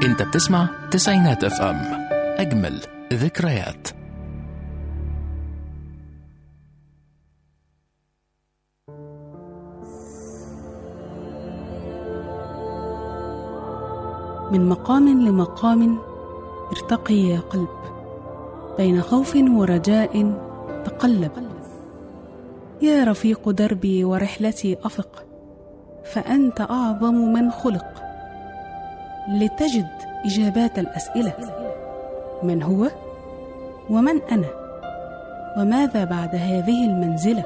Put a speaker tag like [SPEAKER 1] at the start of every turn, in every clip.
[SPEAKER 1] انت بتسمع تسعينات اف ام اجمل ذكريات
[SPEAKER 2] من مقام لمقام ارتقي يا قلب بين خوف ورجاء تقلب يا رفيق دربي ورحلتي افق فانت اعظم من خلق لتجد اجابات الاسئله من هو ومن انا وماذا بعد هذه المنزله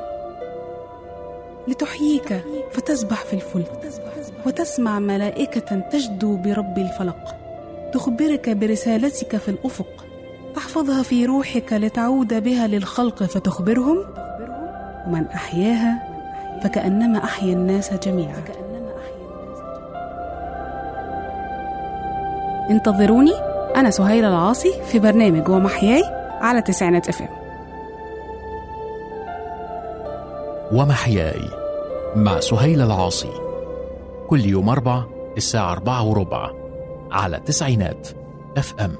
[SPEAKER 2] لتحييك فتسبح في الفلك وتسمع ملائكة تجدو برب الفلق تخبرك برسالتك في الأفق تحفظها في روحك لتعود بها للخلق فتخبرهم ومن أحياها فكأنما أحيا الناس جميعا انتظروني أنا سهيلة العاصي في برنامج ومحياي على تسعينات اف ام
[SPEAKER 1] ومحياي مع سهيل العاصي كل يوم أربع الساعة أربعة وربع على تسعينات اف ام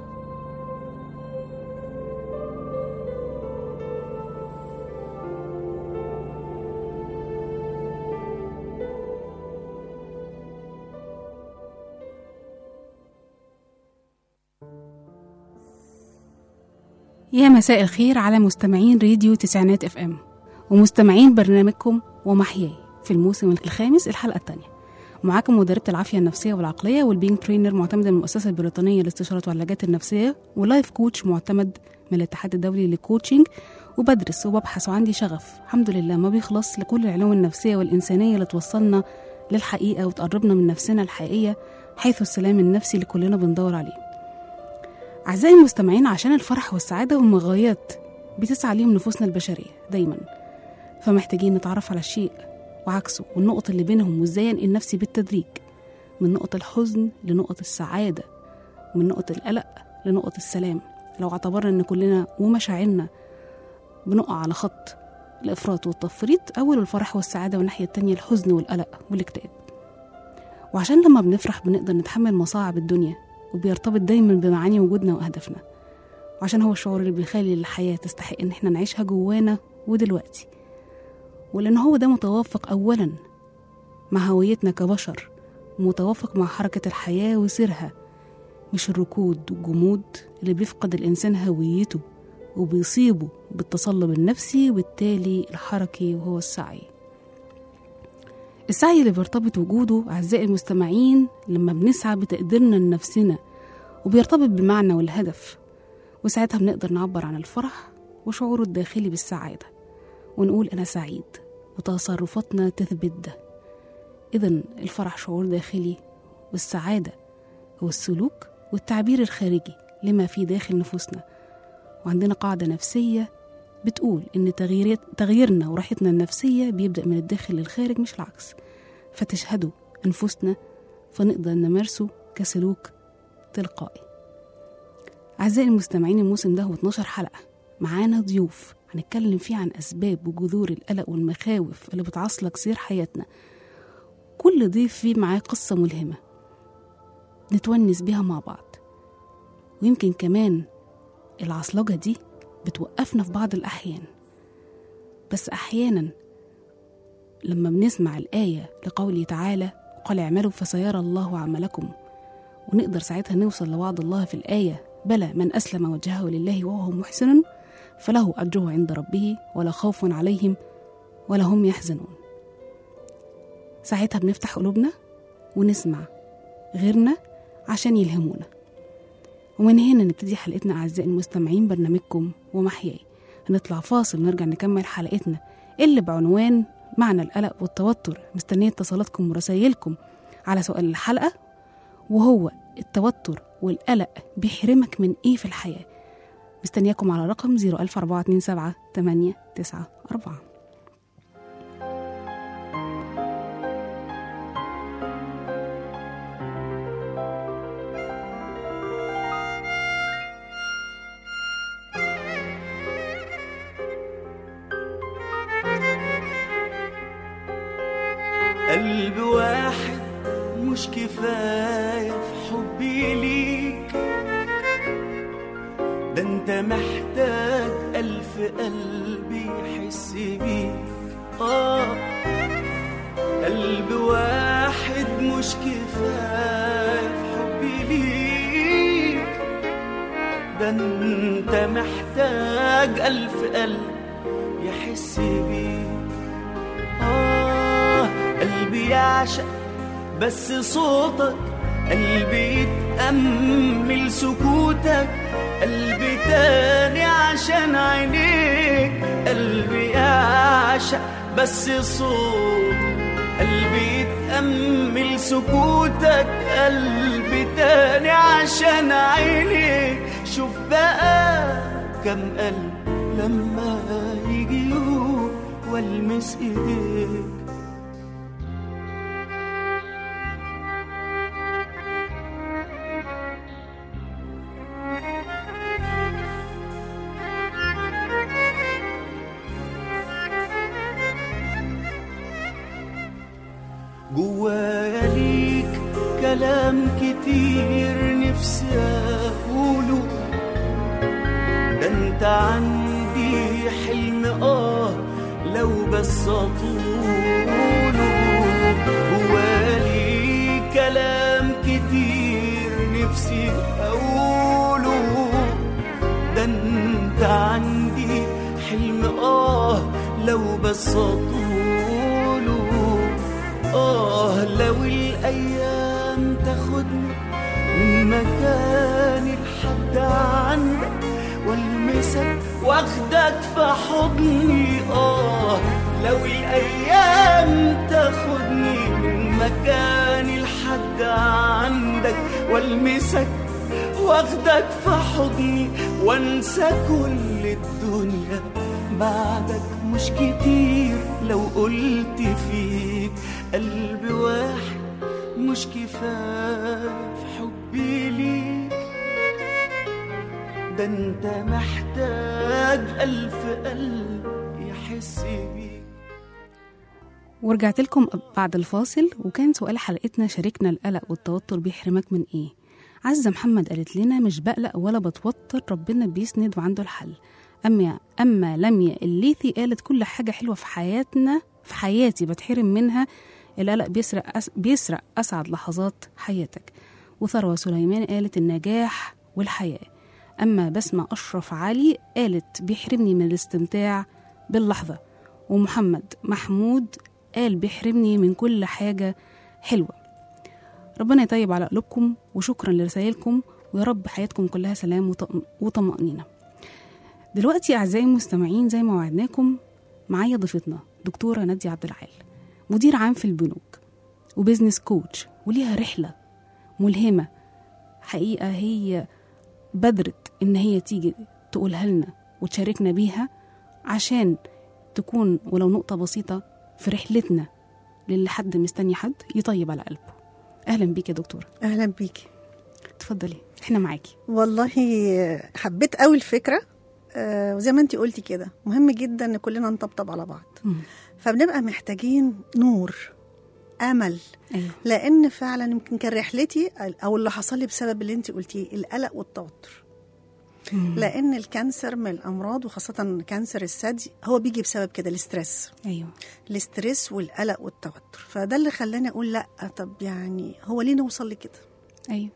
[SPEAKER 2] يا مساء الخير على مستمعين راديو تسعينات اف ام ومستمعين برنامجكم ومحياي في الموسم الخامس الحلقة الثانية معاكم مدربة العافية النفسية والعقلية والبينج ترينر معتمدة من المؤسسة البريطانية لاستشارة والعلاجات النفسية ولايف كوتش معتمد من الاتحاد الدولي للكوتشنج وبدرس وببحث وعندي شغف الحمد لله ما بيخلص لكل العلوم النفسية والإنسانية اللي توصلنا للحقيقة وتقربنا من نفسنا الحقيقية حيث السلام النفسي اللي كلنا بندور عليه أعزائي المستمعين عشان الفرح والسعادة هم غايات بتسعى ليهم نفوسنا البشرية دايما فمحتاجين نتعرف على الشيء وعكسه والنقط اللي بينهم وازاي انقل نفسي بالتدريج من نقط الحزن لنقط السعادة ومن نقط القلق لنقط السلام لو اعتبرنا ان كلنا ومشاعرنا بنقع على خط الافراط والتفريط اول الفرح والسعادة والناحية التانية الحزن والقلق والاكتئاب وعشان لما بنفرح بنقدر نتحمل مصاعب الدنيا وبيرتبط دايما بمعاني وجودنا واهدافنا وعشان هو الشعور اللي بيخلي الحياة تستحق ان احنا نعيشها جوانا ودلوقتي ولأن هو ده متوافق أولا مع هويتنا كبشر ومتوافق مع حركة الحياة وسيرها مش الركود والجمود اللي بيفقد الإنسان هويته وبيصيبه بالتصلب النفسي وبالتالي الحركي وهو السعي السعي اللي بيرتبط وجوده أعزائي المستمعين لما بنسعى بتقديرنا لنفسنا وبيرتبط بالمعنى والهدف وساعتها بنقدر نعبر عن الفرح وشعوره الداخلي بالسعادة ونقول أنا سعيد وتصرفاتنا تثبت ده إذا الفرح شعور داخلي والسعادة هو السلوك والتعبير الخارجي لما في داخل نفوسنا وعندنا قاعدة نفسية بتقول إن تغييرات تغييرنا وراحتنا النفسية بيبدأ من الداخل للخارج مش العكس فتشهده أنفسنا فنقدر نمارسه كسلوك تلقائي أعزائي المستمعين الموسم ده هو 12 حلقة معانا ضيوف هنتكلم فيه عن أسباب وجذور القلق والمخاوف اللي بتعصلك سير حياتنا كل ضيف فيه معاه قصة ملهمة نتونس بيها مع بعض ويمكن كمان العصلجة دي بتوقفنا في بعض الأحيان بس أحيانا لما بنسمع الآية لقوله تعالى قال اعملوا فسيرى الله عملكم ونقدر ساعتها نوصل لوعد الله في الآية بلى من أسلم وجهه لله وهو محسن فله أجره عند ربه ولا خوف عليهم ولا هم يحزنون ساعتها بنفتح قلوبنا ونسمع غيرنا عشان يلهمونا ومن هنا نبتدي حلقتنا أعزائي المستمعين برنامجكم ومحياي هنطلع فاصل ونرجع نكمل حلقتنا اللي بعنوان معنى القلق والتوتر مستنية اتصالاتكم ورسايلكم على سؤال الحلقة وهو التوتر والقلق بيحرمك من ايه في الحياه مستنياكم على رقم 00427 894
[SPEAKER 3] قلب واحد مش كفاية في حبي ليك ده انت محتاج ألف قلب يحس بيك آه قلب واحد مش كفاية في حبي ليك ده انت محتاج ألف قلب يحس بيك آه قلبي يعشق بس صوتك قلبي يتأمل سكوتك قلبي تاني عشان عينيك قلبي يعشق بس صوتك قلبي يتأمل سكوتك قلبي تاني عشان عينيك شوف بقى كم قلب لما يجي يوم والمس ايديك جوايا ليك كلام كتير نفسي اقوله ده انت عندي حلم اه لو بس اطوله جوالي كلام كتير نفسي اقوله ده انت عندي حلم اه لو بس اطوله اه لو الايام تاخدني من مكاني لحد عندك والمسك واخدك في حضني اه لو الايام تاخدني من مكاني لحد عندك والمسك واخدك في حضني وانسى كل الدنيا بعدك مش كتير لو قلت فيك قلب واحد مش كفاية في حبي ليك ده انت محتاج ألف قلب يحس بيك
[SPEAKER 2] ورجعت لكم بعد الفاصل وكان سؤال حلقتنا شاركنا القلق والتوتر بيحرمك من ايه عزة محمد قالت لنا مش بقلق ولا بتوتر ربنا بيسند وعنده الحل أما أما لميا الليثي قالت كل حاجة حلوة في حياتنا في حياتي بتحرم منها القلق بيسرق أس بيسرق أسعد لحظات حياتك وثروة سليمان قالت النجاح والحياة أما بسمة أشرف علي قالت بيحرمني من الاستمتاع باللحظة ومحمد محمود قال بيحرمني من كل حاجة حلوة ربنا يطيب على قلوبكم وشكرا لرسائلكم ويا رب حياتكم كلها سلام وطم- وطمأنينة دلوقتي أعزائي المستمعين زي ما وعدناكم معايا ضيفتنا دكتورة نادية عبد العال مدير عام في البنوك وبزنس كوتش وليها رحلة ملهمة حقيقة هي بدرت إن هي تيجي تقولها لنا وتشاركنا بيها عشان تكون ولو نقطة بسيطة في رحلتنا للي حد مستني حد يطيب على قلبه أهلا بيك يا دكتورة
[SPEAKER 4] اهلا بيكي
[SPEAKER 2] اتفضلي احنا معاكي
[SPEAKER 4] والله حبيت قوي الفكره آه، وزي ما انت قلتي كده مهم جدا ان كلنا نطبطب على بعض
[SPEAKER 2] مم.
[SPEAKER 4] فبنبقى محتاجين نور امل
[SPEAKER 2] أيوه
[SPEAKER 4] لان فعلا يمكن كان رحلتي او اللي حصل لي بسبب اللي انت قلتيه القلق والتوتر
[SPEAKER 2] مم.
[SPEAKER 4] لان الكانسر من الامراض وخاصه كانسر الثدي هو بيجي بسبب كده الاسترس
[SPEAKER 2] أيوه
[SPEAKER 4] الاسترس والقلق والتوتر فده اللي خلاني اقول لا طب يعني هو ليه نوصل لكده
[SPEAKER 2] أيوه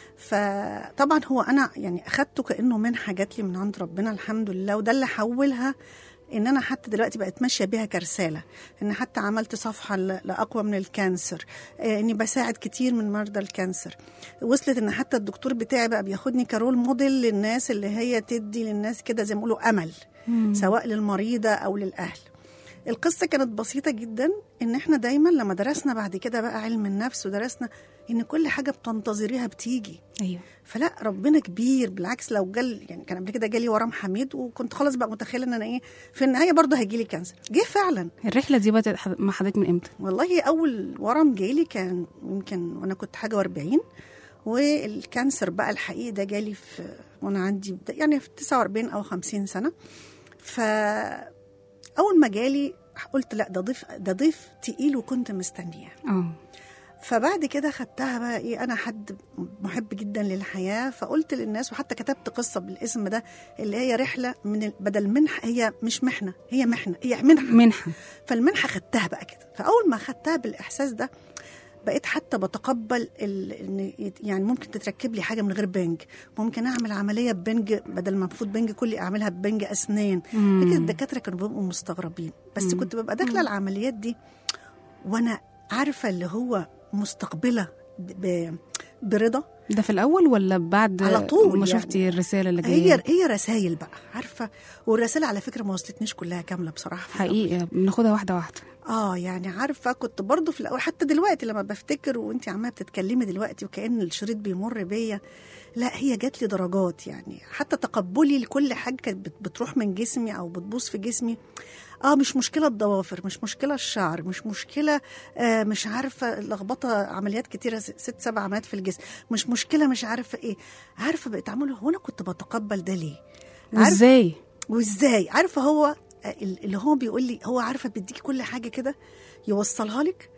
[SPEAKER 4] فطبعا هو انا يعني اخدته كانه منحه جات لي من عند ربنا الحمد لله وده اللي حولها ان انا حتى دلوقتي بقت ماشيه بيها كرساله ان حتى عملت صفحه ل- لاقوى من الكانسر آه، اني بساعد كتير من مرضى الكانسر وصلت ان حتى الدكتور بتاعي بقى بياخدني كرول موديل للناس اللي هي تدي للناس كده زي ما يقولوا امل
[SPEAKER 2] مم.
[SPEAKER 4] سواء للمريضه او للاهل القصة كانت بسيطة جدا إن إحنا دايما لما درسنا بعد كده بقى علم النفس ودرسنا إن كل حاجة بتنتظريها بتيجي
[SPEAKER 2] أيوه
[SPEAKER 4] فلا ربنا كبير بالعكس لو جال يعني كان قبل كده جالي ورم حميد وكنت خلاص بقى متخيله ان انا ايه في النهايه برضه هيجي لي كانسر جه فعلا
[SPEAKER 2] الرحلة دي بدأت حض- مع حضرتك من إمتى؟
[SPEAKER 4] والله اول ورم جالي كان يمكن وانا كنت حاجه و40 والكانسر بقى الحقيقي ده جالي في وانا عندي يعني في 49 او 50 سنه ف اول ما جالي قلت لا ده ضيف ده ضيف تقيل وكنت مستنياه
[SPEAKER 2] اه
[SPEAKER 4] فبعد كده خدتها بقى ايه انا حد محب جدا للحياه فقلت للناس وحتى كتبت قصه بالاسم ده اللي هي رحله من ال- بدل منحه هي مش محنه هي محنه هي منحه
[SPEAKER 2] منحه
[SPEAKER 4] فالمنحه خدتها بقى كده فاول ما خدتها بالاحساس ده بقيت حتى بتقبل ال... ان يت- يعني ممكن تتركب لي حاجه من غير بنج ممكن اعمل عمليه ببنج بدل ما المفروض بنج كلي اعملها ببنج اسنان
[SPEAKER 2] مم.
[SPEAKER 4] لكن الدكاتره كانوا بيبقوا مستغربين بس
[SPEAKER 2] مم.
[SPEAKER 4] كنت ببقى داخله العمليات دي وانا عارفه اللي هو مستقبله ب... برضا
[SPEAKER 2] ده في الاول ولا بعد
[SPEAKER 4] على طول
[SPEAKER 2] ما
[SPEAKER 4] يعني.
[SPEAKER 2] شفتي الرساله اللي جايه
[SPEAKER 4] هي هي رسائل بقى عارفه والرسائل على فكره ما وصلتنيش كلها كامله بصراحه في الأول.
[SPEAKER 2] حقيقه بناخدها واحده واحده
[SPEAKER 4] اه يعني عارفه كنت برضو في الاول حتى دلوقتي لما بفتكر وانت عماله بتتكلمي دلوقتي وكأن الشريط بيمر بيا لا هي جات لي درجات يعني حتى تقبلي لكل حاجه كانت بت- بتروح من جسمي او بتبوظ في جسمي اه مش مشكله الضوافر مش مشكله الشعر مش مشكله آه مش عارفه لخبطه عمليات كتيره س- ست سبع عمليات في الجسم مش مشكله مش عارفه ايه عارفه بقيت اعمله هو انا كنت بتقبل ده ليه عارفة-
[SPEAKER 2] وازاي
[SPEAKER 4] وازاي عارفه هو اللي هو بيقول لي هو عارفه بيديكي كل حاجه كده يوصلها لك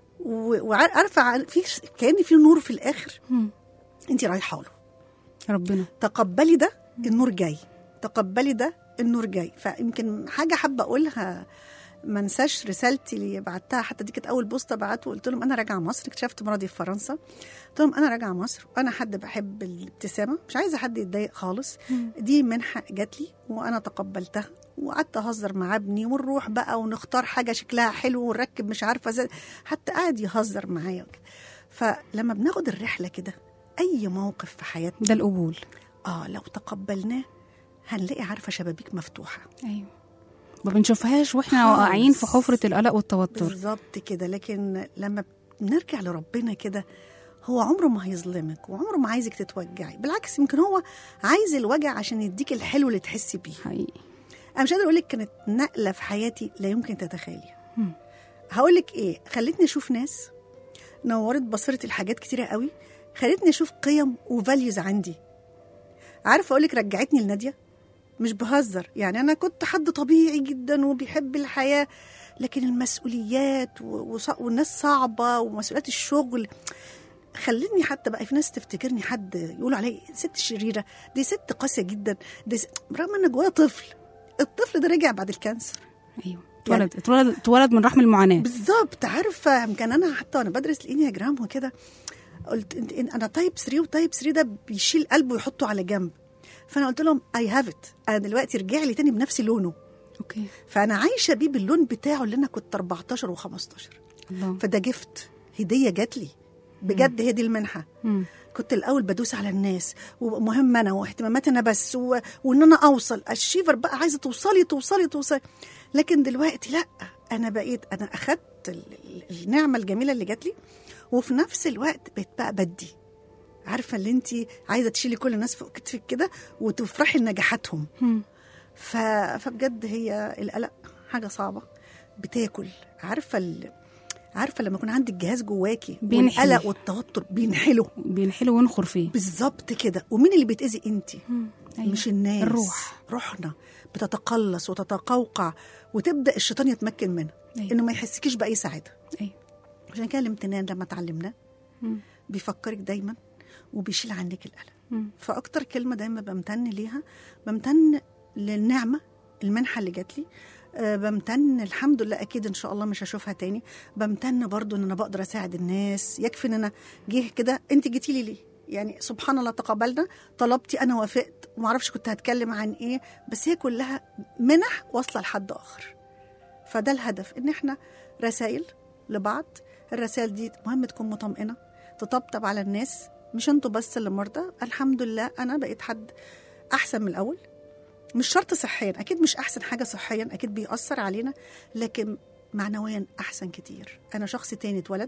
[SPEAKER 4] و- وعارفه ع- في كان في نور في الاخر
[SPEAKER 2] مم.
[SPEAKER 4] انت رايحه له
[SPEAKER 2] ربنا
[SPEAKER 4] تقبلي ده النور جاي تقبلي ده النور جاي فيمكن حاجه حابه اقولها ما انساش رسالتي اللي بعتها حتى دي كانت اول بوسطه بعته قلت لهم انا راجعه مصر اكتشفت مرضي في فرنسا قلت لهم انا راجعه مصر وانا حد بحب الابتسامه مش عايزه حد يتضايق خالص دي منحه جات لي وانا تقبلتها وقعدت اهزر مع ابني ونروح بقى ونختار حاجه شكلها حلو ونركب مش عارفه زي حتى قاعد يهزر معايا وكده. فلما بناخد الرحله كده اي موقف في حياتنا
[SPEAKER 2] ده القبول
[SPEAKER 4] اه لو تقبلناه هنلاقي عارفه شبابيك مفتوحه
[SPEAKER 2] ايوه ما بنشوفهاش واحنا
[SPEAKER 4] خالص.
[SPEAKER 2] واقعين في حفره القلق والتوتر
[SPEAKER 4] بالظبط كده لكن لما بنرجع لربنا كده هو عمره ما هيظلمك وعمره ما عايزك تتوجعي بالعكس يمكن هو عايز الوجع عشان يديك الحلو اللي تحسي بيه
[SPEAKER 2] حقيقي
[SPEAKER 4] انا مش قادره اقول لك كانت نقله في حياتي لا يمكن تتخيليها
[SPEAKER 2] مم.
[SPEAKER 4] هقول لك ايه خلتني اشوف ناس نورت بصيرتي لحاجات كتيره قوي خلتني اشوف قيم وفاليوز عندي عارفه اقول لك رجعتني لناديه مش بهزر يعني انا كنت حد طبيعي جدا وبيحب الحياه لكن المسؤوليات و- وص- والناس صعبه ومسؤوليات الشغل خلتني حتى بقى في ناس تفتكرني حد يقولوا علي ست شريره دي ست قاسيه جدا دي ست... رغم ان جوايا طفل الطفل ده رجع بعد الكانسر
[SPEAKER 2] ايوه اتولد اتولد اتولد من رحم المعاناه
[SPEAKER 4] بالظبط عارفه كان انا حتى وانا بدرس الانياجرام وكده قلت انت إن- انا تايب 3 وتايب 3 ده بيشيل قلبه ويحطه على جنب فانا قلت لهم اي هاف ات انا دلوقتي رجع لي تاني بنفس لونه
[SPEAKER 2] اوكي
[SPEAKER 4] فانا عايشه بيه باللون بتاعه اللي انا كنت 14 و15
[SPEAKER 2] الله
[SPEAKER 4] فده جفت هديه جات لي بجد هي دي المنحه
[SPEAKER 2] مم.
[SPEAKER 4] كنت الاول بدوس على الناس ومهم انا واهتماماتي انا بس و... وان انا اوصل الشيفر بقى عايزه توصلي توصلي توصلي لكن دلوقتي لا انا بقيت انا اخدت ال- ال- النعمه الجميله اللي جات لي وفي نفس الوقت بقيت بقى بدي عارفه اللي انت عايزه تشيلي كل الناس فوق كتفك كده وتفرحي لنجاحاتهم
[SPEAKER 2] مم.
[SPEAKER 4] ف... فبجد هي القلق حاجه صعبه بتاكل عارفه ال... عارفه لما يكون عندك جهاز جواكي
[SPEAKER 2] بينحل.
[SPEAKER 4] والقلق والتوتر بينحله
[SPEAKER 2] بينحلوا وينخر فيه
[SPEAKER 4] بالظبط كده ومين اللي بيتاذي انت
[SPEAKER 2] مم. أيوة.
[SPEAKER 4] مش الناس
[SPEAKER 2] الروح
[SPEAKER 4] روحنا بتتقلص وتتقوقع وتبدا الشيطان يتمكن منها
[SPEAKER 2] أيوة.
[SPEAKER 4] انه ما يحسكيش باي سعاده
[SPEAKER 2] ايوه
[SPEAKER 4] عشان كده الامتنان لما اتعلمناه
[SPEAKER 2] مم.
[SPEAKER 4] بيفكرك دايما وبيشيل عنك القلق
[SPEAKER 2] مم.
[SPEAKER 4] فاكتر كلمه دايما بمتن ليها بمتن للنعمه المنحه اللي جات لي أه بمتن الحمد لله اكيد ان شاء الله مش هشوفها تاني بمتن برضو ان انا بقدر اساعد الناس يكفي ان انا جه كده انت جيتي لي ليه يعني سبحان الله تقبلنا طلبتي انا وافقت وما اعرفش كنت هتكلم عن ايه بس هي كلها منح واصله لحد اخر فده الهدف ان احنا رسائل لبعض الرسائل دي مهم تكون مطمئنه تطبطب على الناس مش انتوا بس اللي مرضى الحمد لله انا بقيت حد احسن من الاول مش شرط صحيا اكيد مش احسن حاجه صحيا اكيد بيأثر علينا لكن معنويا احسن كتير انا شخص تاني اتولد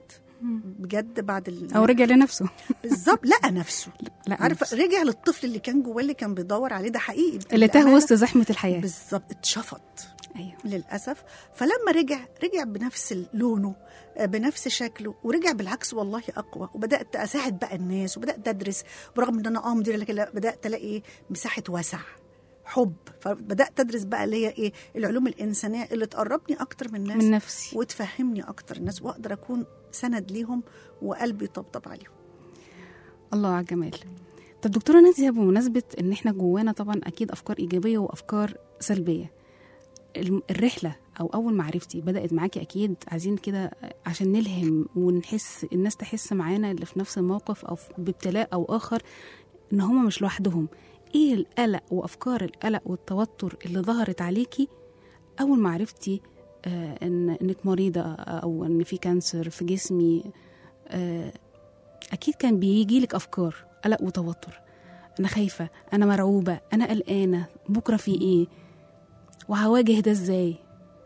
[SPEAKER 4] بجد بعد ال...
[SPEAKER 2] او رجع لنفسه
[SPEAKER 4] بالظبط لقى نفسه
[SPEAKER 2] لا
[SPEAKER 4] عارفه
[SPEAKER 2] نفسه.
[SPEAKER 4] رجع للطفل اللي كان جواه اللي كان بيدور عليه ده حقيقي
[SPEAKER 2] اللي تاه
[SPEAKER 4] بالأمانة.
[SPEAKER 2] وسط زحمه الحياه
[SPEAKER 4] بالظبط اتشفط
[SPEAKER 2] ايوه
[SPEAKER 4] للاسف فلما رجع رجع بنفس لونه آه، بنفس شكله ورجع بالعكس والله اقوى وبدات اساعد بقى الناس وبدات ادرس برغم ان انا اه مديره لكن لا، بدات الاقي مساحه وسع حب فبدات ادرس بقى اللي هي ايه العلوم الانسانيه اللي تقربني اكتر من الناس
[SPEAKER 2] من نفسي
[SPEAKER 4] وتفهمني اكتر الناس واقدر اكون سند ليهم وقلبي يطبطب عليهم
[SPEAKER 2] الله على الجمال طب دكتوره ناديه بمناسبه ان احنا جوانا طبعا اكيد افكار ايجابيه وافكار سلبيه الم- الرحله او اول معرفتي بدات معاكي اكيد عايزين كده عشان نلهم ونحس الناس تحس معانا اللي في نفس الموقف او في- بابتلاء او اخر ان هما مش لوحدهم ايه القلق وافكار القلق والتوتر اللي ظهرت عليكي اول ما عرفتي آه ان انك مريضه او ان في كانسر في جسمي آه اكيد كان بيجي لك افكار قلق وتوتر انا خايفه انا مرعوبه انا قلقانه بكره في ايه وهواجه ده ازاي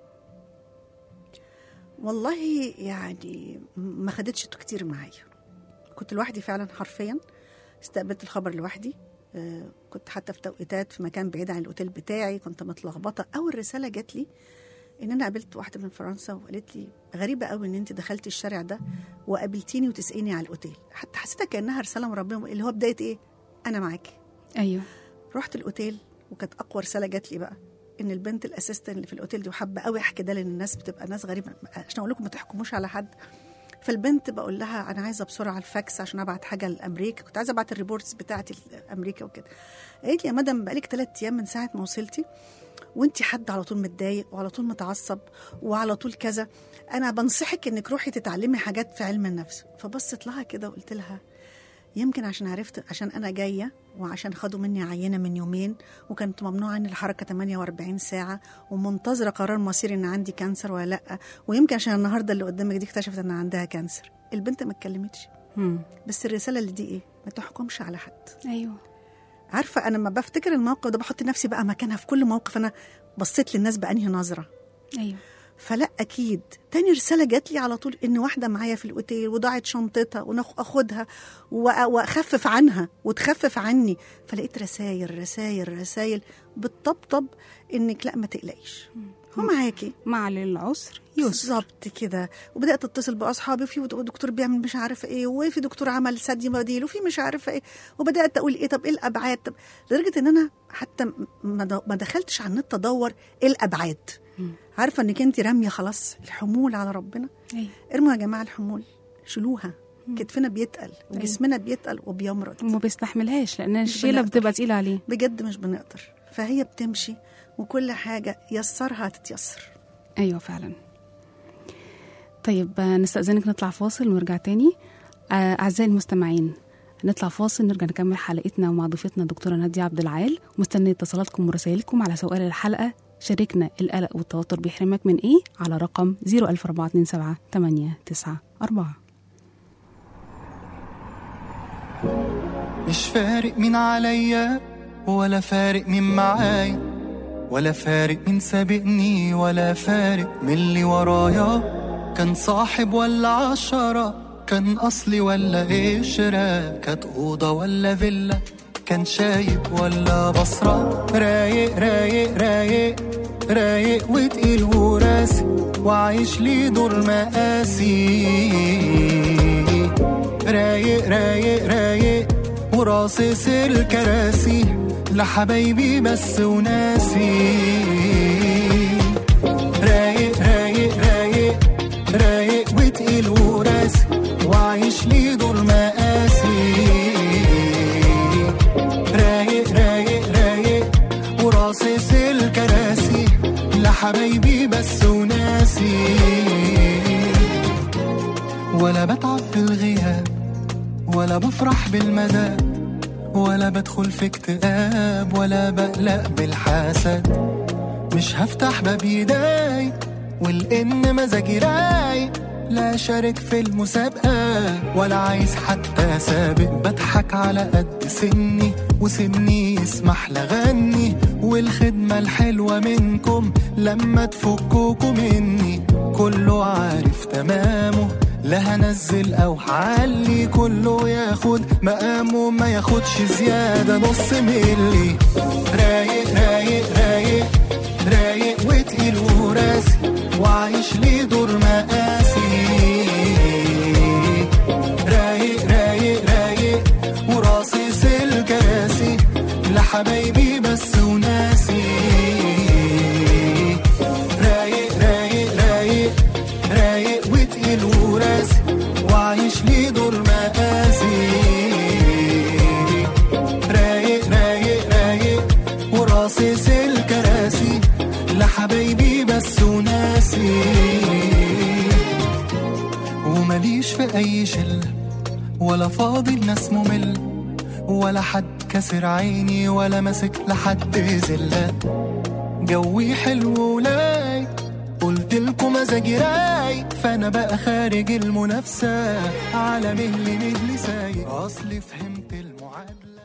[SPEAKER 4] والله يعني ما خدتش كتير معايا كنت لوحدي فعلا حرفيا استقبلت الخبر لوحدي آه، كنت حتى في توقيتات في مكان بعيد عن الاوتيل بتاعي كنت متلخبطه اول رساله جات لي ان انا قابلت واحده من فرنسا وقالت لي غريبه قوي ان انت دخلتي الشارع ده وقابلتيني وتساليني على الاوتيل حتى حسيتها كانها رساله من ربنا اللي هو بدايه ايه انا معاكي
[SPEAKER 2] ايوه
[SPEAKER 4] رحت الاوتيل وكانت اقوى رساله جات لي بقى ان البنت الاسيستنت اللي في الاوتيل دي وحابه قوي احكي ده لان الناس بتبقى ناس غريبه عشان اقول لكم ما تحكموش على حد فالبنت بقول لها انا عايزه بسرعه الفاكس عشان ابعت حاجه لامريكا كنت عايزه ابعت الريبورتس بتاعتي لامريكا وكده قالت لي يا مدام بقالك ثلاث ايام من ساعه ما وصلتي وانت حد على طول متضايق وعلى طول متعصب وعلى طول كذا انا بنصحك انك روحي تتعلمي حاجات في علم النفس فبصت لها كده وقلت لها يمكن عشان عرفت عشان انا جايه وعشان خدوا مني عينه من يومين وكانت ممنوع عني الحركه 48 ساعه ومنتظره قرار مصيري ان عندي كانسر ولا لا ويمكن عشان النهارده اللي قدامك دي اكتشفت ان عندها كانسر البنت ما اتكلمتش
[SPEAKER 2] مم.
[SPEAKER 4] بس الرساله اللي دي ايه ما تحكمش على حد
[SPEAKER 2] ايوه
[SPEAKER 4] عارفه انا لما بفتكر الموقف ده بحط نفسي بقى مكانها في كل موقف انا بصيت للناس بانهي نظره
[SPEAKER 2] ايوه
[SPEAKER 4] فلا اكيد تاني رساله جات لي على طول ان واحده معايا في الاوتيل وضاعت شنطتها واخدها واخفف عنها وتخفف عني فلقيت رسايل رسايل رسايل بتطبطب انك لا ما تقلقيش هو معاكي
[SPEAKER 2] مع للعسر يسر
[SPEAKER 4] بالظبط كده وبدات اتصل باصحابي في دكتور بيعمل مش عارفه ايه وفي دكتور عمل ثدي بديل وفي مش عارفه ايه وبدات اقول ايه طب ايه الابعاد طب لدرجه ان انا حتى ما د- ما دخلتش على النت ادور ايه الابعاد عارفه انك انت راميه خلاص الحمول على ربنا
[SPEAKER 2] ايوه
[SPEAKER 4] ارموا يا جماعه الحمول شيلوها كتفنا بيتقل وجسمنا بيتقل وبيمرض
[SPEAKER 2] وما بيستحملهاش لان الشيله
[SPEAKER 4] بنقدر.
[SPEAKER 2] بتبقى تقيله عليه
[SPEAKER 4] بجد مش بنقدر فهي بتمشي وكل حاجه يسرها هتتيسر
[SPEAKER 2] ايوه فعلا طيب آه، نستأذنك نطلع فاصل ونرجع تاني آه، أعزائي المستمعين نطلع فاصل نرجع نكمل حلقتنا ومع ضيفتنا الدكتورة نادية عبد العال مستنية اتصالاتكم ورسائلكم على سؤال الحلقة شاركنا القلق والتوتر بيحرمك من ايه على رقم 01427 894
[SPEAKER 5] مش فارق مين عليا ولا فارق مين معايا ولا فارق مين سابقني ولا فارق من اللي ورايا كان صاحب ولا عشرة كان أصلي ولا قشرة كانت أوضة ولا فيلا كان شايب ولا بصرة رايق رايق رايق رايق وتقيل وراسي وعايش لي دور مقاسي رايق رايق رايق وراصص الكراسي لحبايبي بس وناسي رايق رايق رايق رايق وتقيل وراسي وعايش لي دور مقاسي رايق رايق رايق وراصص الكراسي لحبايبي بس وناسي ولا بتعب في الغياب ولا بفرح بالمدى ولا بدخل في اكتئاب ولا بقلق بالحسد مش هفتح باب يداي والان مزاجي رايق لا شارك في المسابقة ولا عايز حتى سابق بضحك على قد سني وسني يسمح لغني والخدمة الحلوة منكم لما تفكوكوا مني كله عارف تمامه لا هنزل او هعلي كله ياخد مقامه ما ياخدش زيادة نص ملي رايق رايق رايق رايق وتقيل وراسي وعايش لي دور مقاسي رايق رايق رايق وراصص الكراسي لحبايبي بس وناسي رايق رايق رايق رايق وتقيل وراسي ماليش ليه دور مقاسي رايق رايق رايق وراصص الكراسي لحبايبي بس وناسي وماليش في اي شله ولا فاضي الناس ممل ولا حد كسر عيني ولا ماسك لحد زله جوي حلو ولاي قلت لكم مزاجي رايق فانا بقى خارج المنافسه على مهلي مهلي سايق اصلي فهمت المعادله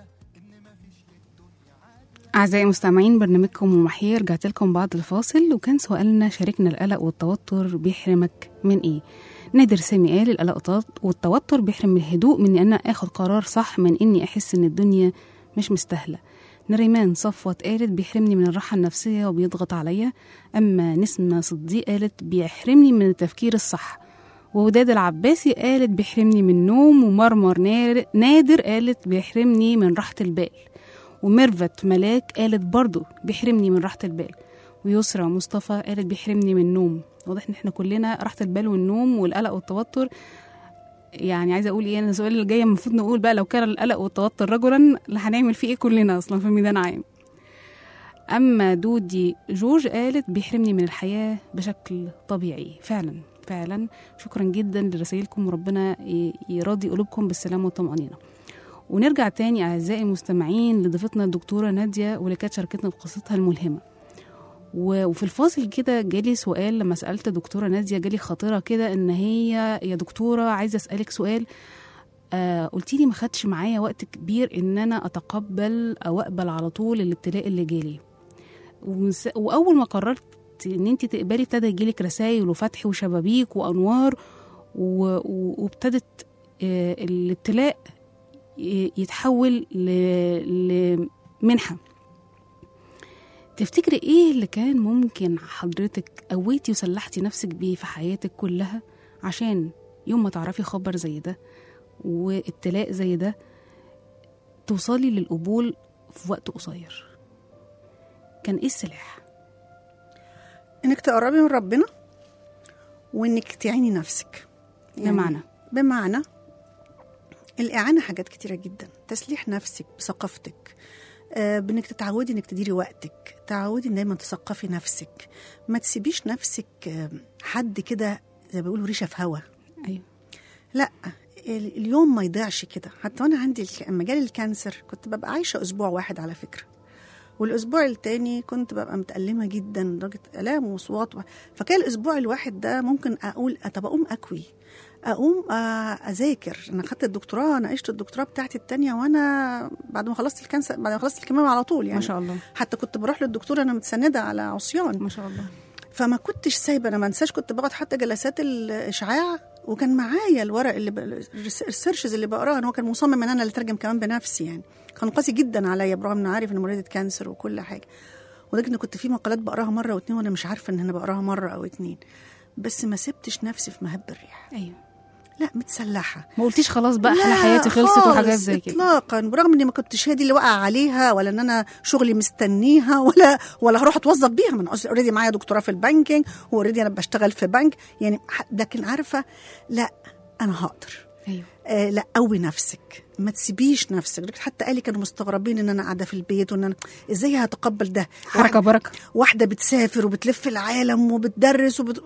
[SPEAKER 2] أعزائي المستمعين برنامجكم ومحيي رجعت لكم بعد الفاصل وكان سؤالنا شاركنا القلق والتوتر بيحرمك من إيه؟ نادر سامي قال القلق والتوتر بيحرم من الهدوء من إن أنا آخد قرار صح من إني أحس إن الدنيا مش مستاهلة نريمان صفوت قالت بيحرمني من الراحة النفسية وبيضغط عليا أما نسمة صديق قالت بيحرمني من التفكير الصح ووداد العباسي قالت بيحرمني من النوم ومرمر نار- نادر قالت بيحرمني من راحة البال وميرفت ملاك قالت برضو بيحرمني من راحة البال ويسرى مصطفى قالت بيحرمني من النوم واضح ان احنا كلنا راحة البال والنوم والقلق والتوتر يعني عايزه اقول ايه انا السؤال اللي جاي المفروض نقول بقى لو كان القلق والتوتر رجلا اللي هنعمل فيه ايه كلنا اصلا في ميدان عام اما دودي جورج قالت بيحرمني من الحياه بشكل طبيعي فعلا فعلا شكرا جدا لرسائلكم وربنا ي- يراضي قلوبكم بالسلامه والطمانينه ونرجع تاني اعزائي المستمعين لضيفتنا الدكتوره ناديه واللي كانت شاركتنا بقصتها الملهمه و- وفي الفاصل كده جالي سؤال لما سالت دكتوره ناديه جالي خاطره كده ان هي يا دكتوره عايزه اسالك سؤال آه قلتي لي ما خدش معايا وقت كبير ان انا اتقبل او اقبل على طول الابتلاء اللي جالي ومس- واول ما قررت ان انت تقبلي ابتدى يجيلك رسائل وفتح وشبابيك وانوار و- و- وابتدت آه، الابتلاء ي- يتحول ل- لمنحه تفتكري ايه اللي كان ممكن حضرتك قويتي وسلحتي نفسك بيه في حياتك كلها عشان يوم ما تعرفي خبر زي ده وابتلاء زي ده توصلي للقبول في وقت قصير كان ايه السلاح
[SPEAKER 4] انك تقربي من ربنا وانك تعيني نفسك
[SPEAKER 2] بمعنى
[SPEAKER 4] بمعنى الإعانة حاجات كتيرة جدا تسليح نفسك بثقافتك آه، بانك تتعودي انك تديري وقتك تعودي ان دايما تثقفي نفسك ما تسيبيش نفسك آه، حد كده زي ما بيقولوا ريشه في هوا
[SPEAKER 2] ايوه
[SPEAKER 4] لا ال- اليوم ما يضيعش كده حتى وانا عندي الك- لما جالي الكانسر كنت ببقى عايشه اسبوع واحد على فكره والاسبوع التاني كنت ببقى متألمة جدا لدرجة آلام وصوات و... فكان الاسبوع الواحد ده ممكن اقول طب اقوم اكوي اقوم آه، اذاكر انا خدت الدكتوراه ناقشت الدكتوراه بتاعتي التانية وانا بعد ما خلصت الكانسر بعد ما خلصت الكمامة على طول يعني
[SPEAKER 2] ما شاء الله
[SPEAKER 4] حتى كنت بروح للدكتور انا متسنده على عصيان
[SPEAKER 2] ما شاء الله
[SPEAKER 4] فما كنتش سايبه انا ما انساش كنت بقعد حتى جلسات الاشعاع وكان معايا الورق اللي ب... السيرشز اللي بقراها هو كان مصمم ان انا اللي اترجم كمان بنفسي يعني كان قاسي جدا عليا برغم انه عارف ان مريضه كانسر وكل حاجه ولكن إن كنت في مقالات بقراها مره واتنين وانا مش عارفه ان انا بقراها مره او اتنين بس ما سبتش نفسي في مهب الريح
[SPEAKER 2] ايوه
[SPEAKER 4] لا متسلحه
[SPEAKER 2] ما قلتيش خلاص بقى انا
[SPEAKER 4] لا
[SPEAKER 2] حياتي خلصت
[SPEAKER 4] خالص
[SPEAKER 2] وحاجات زي كده
[SPEAKER 4] اطلاقا برغم اني ما كنتش هي دي اللي واقعه عليها ولا ان انا شغلي مستنيها ولا ولا هروح اتوظف بيها من اوريدي معايا دكتوراه في البانكينج واوريدي انا بشتغل في بنك يعني ح- لكن عارفه لا انا هقدر
[SPEAKER 2] ايوه
[SPEAKER 4] آه لا قوي نفسك ما تسيبيش نفسك لدرجة حتى اهلي كانوا مستغربين ان انا قاعده في البيت وان انا ازاي هتقبل ده
[SPEAKER 2] حركه بركه
[SPEAKER 4] واحده بتسافر وبتلف العالم وبتدرس وبت...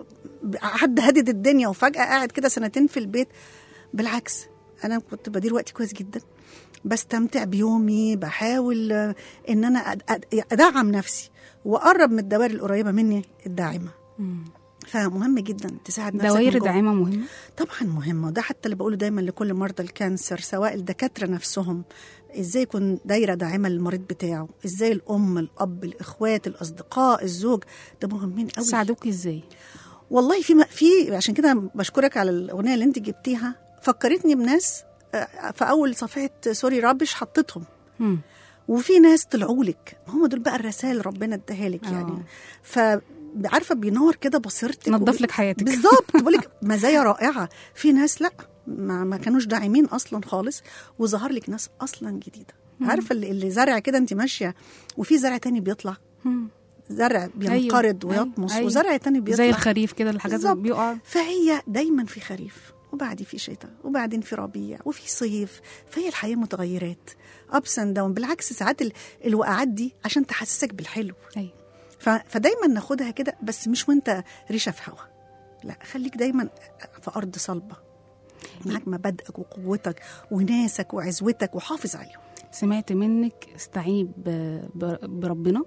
[SPEAKER 4] حد هدد الدنيا وفجاه قاعد كده سنتين في البيت بالعكس انا كنت بدير وقتي كويس جدا بستمتع بيومي بحاول آه، ان انا أد- أد- ادعم نفسي واقرب من الدوائر القريبه مني الداعمه
[SPEAKER 2] مم.
[SPEAKER 4] فمهم جدا تساعد نفسك
[SPEAKER 2] دوائر
[SPEAKER 4] من جوه.
[SPEAKER 2] الدعامه مهمه
[SPEAKER 4] طبعا مهمه وده حتى اللي بقوله دايما لكل مرضى الكانسر سواء الدكاتره نفسهم ازاي يكون دايره داعمه للمريض بتاعه ازاي الام الاب الاخوات الاصدقاء الزوج ده مهمين قوي
[SPEAKER 2] ساعدوكي ازاي
[SPEAKER 4] والله في في عشان كده بشكرك على الاغنيه اللي انت جبتيها فكرتني بناس آه، في اول صفحه سوري رابش حطيتهم
[SPEAKER 2] مم.
[SPEAKER 4] وفي ناس طلعوا لك هم دول بقى الرسائل ربنا اداها لك
[SPEAKER 2] آه.
[SPEAKER 4] يعني ف عارفه بينور كده بصيرتك
[SPEAKER 2] نضف
[SPEAKER 4] وبي-
[SPEAKER 2] لك حياتك
[SPEAKER 4] بالظبط بقول لك مزايا رائعه في ناس لا ما, ما كانوش داعمين اصلا خالص وظهر لك ناس اصلا جديده عارفه اللي, اللي زرع كده انت ماشيه وفي زرع تاني بيطلع
[SPEAKER 2] مم.
[SPEAKER 4] زرع بينقرض
[SPEAKER 2] أيوة،
[SPEAKER 4] ويطمس
[SPEAKER 2] أيوة.
[SPEAKER 4] وزرع تاني بيطلع
[SPEAKER 2] زي الخريف كده الحاجات
[SPEAKER 4] بالظبط.
[SPEAKER 2] بيقع
[SPEAKER 4] فهي دايما في خريف وبعدين في شتاء وبعدين في ربيع وفي صيف فهي الحياه متغيرات ابس اند داون بالعكس ساعات ال- الوقعات دي عشان تحسسك بالحلو
[SPEAKER 2] أيوة.
[SPEAKER 4] ف... فدايما ناخدها كده بس مش وانت ريشه في هوا لا خليك دايما في ارض صلبه معاك مبادئك وقوتك وناسك وعزوتك وحافظ عليهم
[SPEAKER 2] سمعت منك استعيني ب- ب- بربنا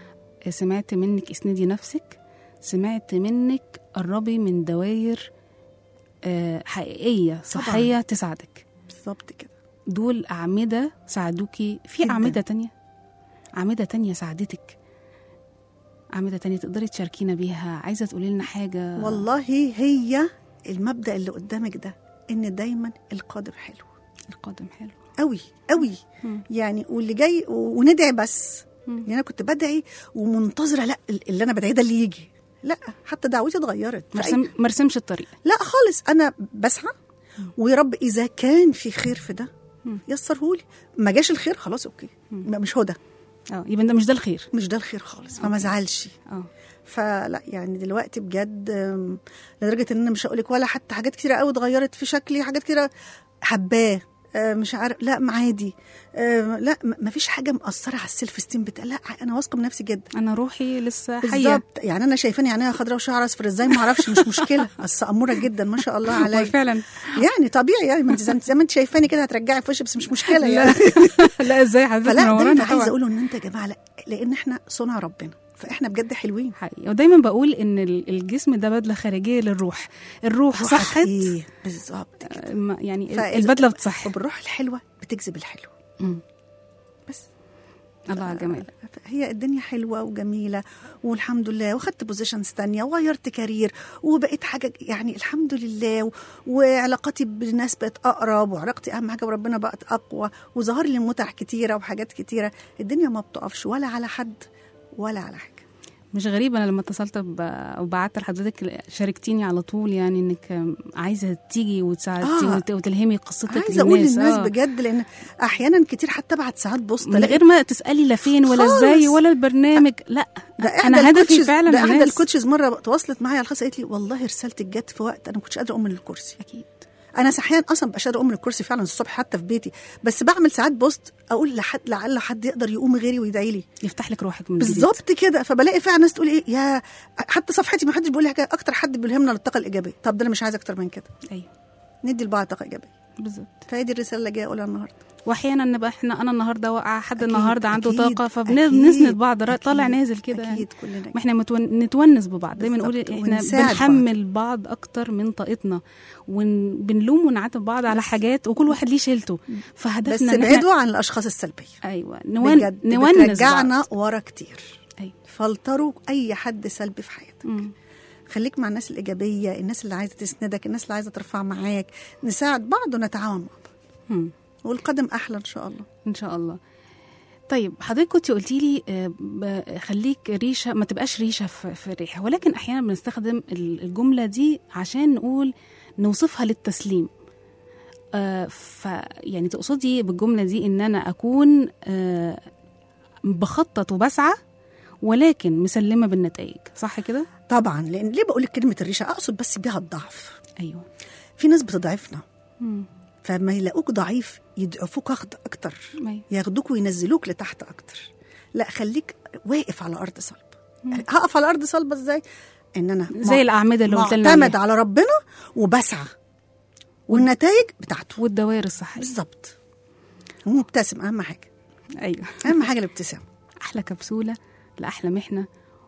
[SPEAKER 2] سمعت منك اسندي نفسك سمعت منك قربي من دواير آه، حقيقية صحية تساعدك
[SPEAKER 4] بالظبط كده
[SPEAKER 2] دول أعمدة ساعدوكي في
[SPEAKER 4] جداً.
[SPEAKER 2] أعمدة تانية أعمدة تانية ساعدتك أعمدة تانية تقدري تشاركينا بيها عايزة تقولي لنا حاجة
[SPEAKER 4] والله هي المبدا اللي قدامك ده ان دايما القادم حلو
[SPEAKER 2] القادم حلو
[SPEAKER 4] قوي قوي
[SPEAKER 2] مم.
[SPEAKER 4] يعني واللي جاي وندعي بس
[SPEAKER 2] مم.
[SPEAKER 4] يعني انا كنت بدعي ومنتظره لا اللي انا بدعيه ده اللي يجي لا حتى دعوتي اتغيرت في أي-
[SPEAKER 2] مرسم مرسمش الطريق
[SPEAKER 4] لا خالص انا بسعى ويا رب اذا كان في خير في ده
[SPEAKER 2] مم.
[SPEAKER 4] يسرهولي ما جاش الخير خلاص اوكي ما- مش هو ده
[SPEAKER 2] اه يبقى ده مش ده الخير
[SPEAKER 4] مش ده الخير خالص فما ازعلش
[SPEAKER 2] اه
[SPEAKER 4] فلا يعني دلوقتي بجد أم، لدرجه ان انا مش هقولك ولا حتى حاجات كتيره قوي اتغيرت في شكلي حاجات كتيره حباه أه، مش عارف لا عادي أه، لا ما فيش حاجه مأثره على السيلف ستيم بتاع لا انا واثقه من نفسي جدا
[SPEAKER 2] انا روحي لسه حيه
[SPEAKER 4] بالظبط يعني انا شايفاني عينيها خضراء وشعر اصفر ازاي ما اعرفش مش مشكله بس اموره جدا ما شاء الله عليا
[SPEAKER 2] فعلا
[SPEAKER 4] يعني طبيعي يعني ما انت زي زي ما انت شايفاني كده هترجعي في وشي بس مش مشكله يعني
[SPEAKER 2] لا ازاي حضرتك
[SPEAKER 4] فلا ده
[SPEAKER 2] منورانا
[SPEAKER 4] اللي عايزه
[SPEAKER 2] طبعا
[SPEAKER 4] اقوله ان انت يا جماعه لا لان احنا صنع ربنا فاحنا بجد حلوين
[SPEAKER 2] حقيقي ودايما بقول ان ال- الجسم ده بدله خارجيه للروح الروح
[SPEAKER 4] روحك
[SPEAKER 2] صحت
[SPEAKER 4] ايه بالظبط كده
[SPEAKER 2] ما- يعني
[SPEAKER 4] فإذا-
[SPEAKER 2] البدله بتصح
[SPEAKER 4] وبالروح الحلوه بتجذب الحلو
[SPEAKER 2] مم.
[SPEAKER 4] بس
[SPEAKER 2] الله على الجمال
[SPEAKER 4] هي الدنيا حلوه وجميله والحمد لله واخدت بوزيشنز تانية وغيرت كارير وبقيت حاجه يعني الحمد لله و- وعلاقاتي بالناس بقت اقرب وعلاقتي اهم حاجه بربنا بقت اقوى وظهر لي متع كتيره وحاجات كتيره الدنيا ما بتقفش ولا على حد ولا على حاجه
[SPEAKER 2] مش غريب انا لما اتصلت ب- وبعت لحضرتك شاركتيني على طول يعني انك عايزه تيجي وتساعدي
[SPEAKER 4] آه.
[SPEAKER 2] وت- وتلهمي قصتك
[SPEAKER 4] عايزه اقول
[SPEAKER 2] للناس
[SPEAKER 4] للناس
[SPEAKER 2] آه.
[SPEAKER 4] بجد لان احيانا كتير حتى ابعت ساعات بوست
[SPEAKER 2] من
[SPEAKER 4] ألاقي
[SPEAKER 2] غير ما تسالي لا فين ولا
[SPEAKER 4] خالص.
[SPEAKER 2] ازاي ولا البرنامج لا
[SPEAKER 4] ده احدى
[SPEAKER 2] انا هدفي
[SPEAKER 4] الكوتشز
[SPEAKER 2] فعلا
[SPEAKER 4] ده احدى
[SPEAKER 2] الناس.
[SPEAKER 4] الكوتشز مره تواصلت معايا على الخاص قالت لي والله رسالتك جت في وقت انا ما كنتش قادره اقوم من الكرسي
[SPEAKER 2] اكيد
[SPEAKER 4] انا صحيان اصلا مبقاش قادره اقوم من الكرسي فعلا الصبح حتى في بيتي بس بعمل ساعات بوست اقول لحد لعل حد يقدر يقوم غيري ويدعي لي
[SPEAKER 2] يفتح لك روحك من جديد.
[SPEAKER 4] بالظبط كده فبلاقي فعلا ناس تقول ايه يا حتى صفحتي ما حدش بيقول لي حاجه اكتر حد بيلهمنا للطاقه الايجابيه طب ده انا مش عايزه اكتر من كده
[SPEAKER 2] ايوه
[SPEAKER 4] ندي لبعض طاقه ايجابيه
[SPEAKER 2] بالظبط
[SPEAKER 4] فهي دي الرساله اللي جايه اقولها النهارده
[SPEAKER 2] واحيانا نبقى احنا انا النهارده واقعه حد
[SPEAKER 4] أكيد،
[SPEAKER 2] النهارده عنده
[SPEAKER 4] أكيد،
[SPEAKER 2] طاقه
[SPEAKER 4] أكيد،
[SPEAKER 2] فبنسند بعض را- طالع
[SPEAKER 4] أكيد،
[SPEAKER 2] نازل كده يعني.
[SPEAKER 4] اكيد كلنا
[SPEAKER 2] ما احنا متون... نتونس ببعض دايما نقول
[SPEAKER 4] بالظبط،
[SPEAKER 2] احنا
[SPEAKER 4] ونساعد بعض.
[SPEAKER 2] بنحمل بعض. اكتر من طاقتنا وبنلوم ونعاتب بعض على حاجات وكل واحد ليه شيلته
[SPEAKER 4] بس
[SPEAKER 2] فهدفنا إن إحنا-
[SPEAKER 4] ابعدوا عن الاشخاص السلبيه
[SPEAKER 2] ايوه نون...
[SPEAKER 4] بجد
[SPEAKER 2] نونس
[SPEAKER 4] بترجعنا
[SPEAKER 2] بعض.
[SPEAKER 4] ورا كتير
[SPEAKER 2] أيوة.
[SPEAKER 4] فلتروا اي حد سلبي في حياتك
[SPEAKER 2] مم.
[SPEAKER 4] خليك مع الناس الايجابيه الناس اللي عايزه تسندك الناس اللي عايزه ترفع معاك نساعد بعض ونتعاون مع بعض
[SPEAKER 2] مم.
[SPEAKER 4] والقدم احلى ان شاء الله
[SPEAKER 2] ان شاء الله طيب حضرتك كنت قلتي لي آه، ب- خليك ريشه ما تبقاش ريشه في في الريحه ولكن احيانا بنستخدم ال- الجمله دي عشان نقول نوصفها للتسليم آه ف يعني تقصدي بالجمله دي ان انا اكون آه بخطط وبسعى ولكن مسلمه بالنتائج صح كده
[SPEAKER 4] طبعا لان ليه بقول لك كلمه الريشه اقصد بس بيها الضعف
[SPEAKER 2] ايوه
[SPEAKER 4] في ناس بتضعفنا
[SPEAKER 2] مم.
[SPEAKER 4] فما يلاقوك ضعيف يضعفوك أخد- اكتر
[SPEAKER 2] أيوة.
[SPEAKER 4] ياخدوك وينزلوك لتحت اكتر لا خليك واقف على ارض صلب هقف على ارض صلبه ازاي ان انا
[SPEAKER 2] زي
[SPEAKER 4] مع-
[SPEAKER 2] الاعمده اللي قلت لنا
[SPEAKER 4] معتمد
[SPEAKER 2] عليها.
[SPEAKER 4] على ربنا وبسعى والنتائج بتاعته
[SPEAKER 2] والدوائر الصحيه
[SPEAKER 4] بالظبط ومبتسم اهم حاجه
[SPEAKER 2] ايوه
[SPEAKER 4] اهم حاجه الابتسام
[SPEAKER 2] احلى كبسوله لاحلى محنه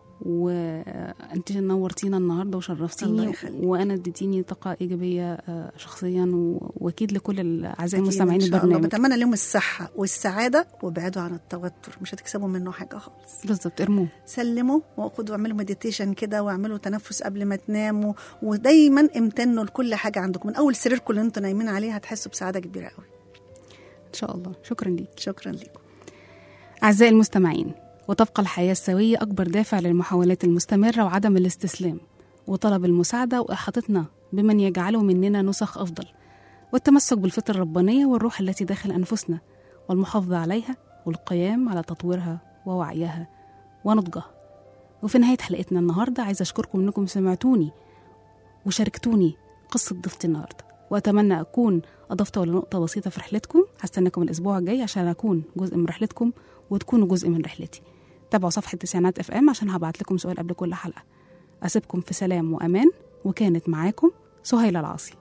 [SPEAKER 2] وانت نورتينا النهارده
[SPEAKER 4] الله
[SPEAKER 2] وشرفتيني
[SPEAKER 4] يخليك.
[SPEAKER 2] وانا اديتيني طاقه ايجابيه آه، شخصيا و- واكيد لكل الاعزاء
[SPEAKER 4] أكيد
[SPEAKER 2] المستمعين
[SPEAKER 4] إن شاء الله.
[SPEAKER 2] البرنامج
[SPEAKER 4] بتمنى لهم الصحه والسعاده وابعدوا عن التوتر مش هتكسبوا منه حاجه خالص
[SPEAKER 2] بالظبط ارموه
[SPEAKER 4] سلموا وخدوا اعملوا مديتيشن كده واعملوا تنفس قبل ما تناموا ودايما امتنوا لكل حاجه عندكم من اول سريركم اللي انتوا نايمين عليه هتحسوا بسعاده كبيره قوي
[SPEAKER 2] ان شاء الله شكرا ليك
[SPEAKER 4] شكرا لكم
[SPEAKER 2] اعزائي المستمعين وتبقى الحياه السويه اكبر دافع للمحاولات المستمره وعدم الاستسلام وطلب المساعده واحاطتنا بمن يجعله مننا نسخ افضل والتمسك بالفطره الربانيه والروح التي داخل انفسنا والمحافظه عليها والقيام على تطويرها ووعيها ونضجها وفي نهايه حلقتنا النهارده عايزه اشكركم انكم سمعتوني وشاركتوني قصه ضيفتي النهارده وأتمنى أكون أضفت ولو نقطة بسيطة في رحلتكم هستناكم الأسبوع الجاي عشان أكون جزء من رحلتكم وتكونوا جزء من رحلتي تابعوا صفحة تسعينات اف ام عشان هبعت لكم سؤال قبل كل حلقة أسيبكم في سلام وأمان وكانت معاكم سهيلة العاصي